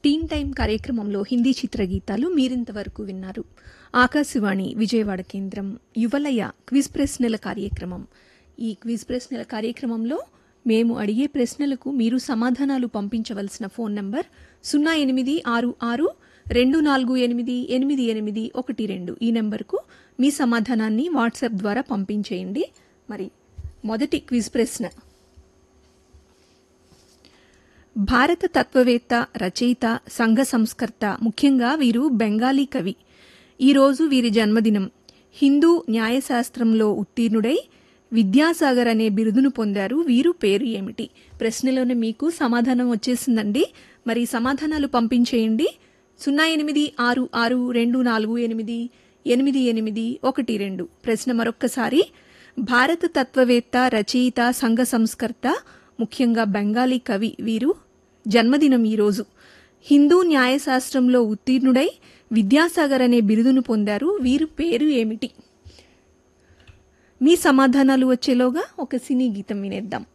టీన్ time కార్యక్రమంలో హిందీ చిత్రగీతాలు మీరింతవరకు విన్నారు ఆకాశవాణి విజయవాడ కేంద్రం యువలయ క్విజ్ ప్రశ్నల కార్యక్రమం ఈ క్విజ్ ప్రశ్నల కార్యక్రమంలో మేము అడిగే ప్రశ్నలకు మీరు సమాధానాలు పంపించవలసిన ఫోన్ నంబర్ సున్నా ఎనిమిది ఆరు ఆరు రెండు నాలుగు ఎనిమిది ఎనిమిది ఎనిమిది ఒకటి రెండు ఈ నెంబర్కు మీ సమాధానాన్ని వాట్సాప్ ద్వారా పంపించేయండి మరి మొదటి క్విజ్ ప్రశ్న భారత తత్వవేత్త రచయిత సంఘ సంస్కర్త ముఖ్యంగా వీరు బెంగాలీ కవి ఈరోజు వీరి జన్మదినం హిందూ న్యాయశాస్త్రంలో ఉత్తీర్ణుడై విద్యాసాగర్ అనే బిరుదును పొందారు వీరు పేరు ఏమిటి ప్రశ్నలోనే మీకు సమాధానం వచ్చేసిందండి మరి సమాధానాలు పంపించేయండి సున్నా ఎనిమిది ఆరు ఆరు రెండు నాలుగు ఎనిమిది ఎనిమిది ఎనిమిది ఒకటి రెండు ప్రశ్న మరొక్కసారి భారత తత్వవేత్త రచయిత సంఘ సంస్కర్త ముఖ్యంగా బెంగాలీ కవి వీరు జన్మదినం ఈరోజు హిందూ న్యాయశాస్త్రంలో ఉత్తీర్ణుడై విద్యాసాగర్ అనే బిరుదును పొందారు వీరు పేరు ఏమిటి మీ సమాధానాలు వచ్చేలోగా ఒక సినీ గీతం వినేద్దాం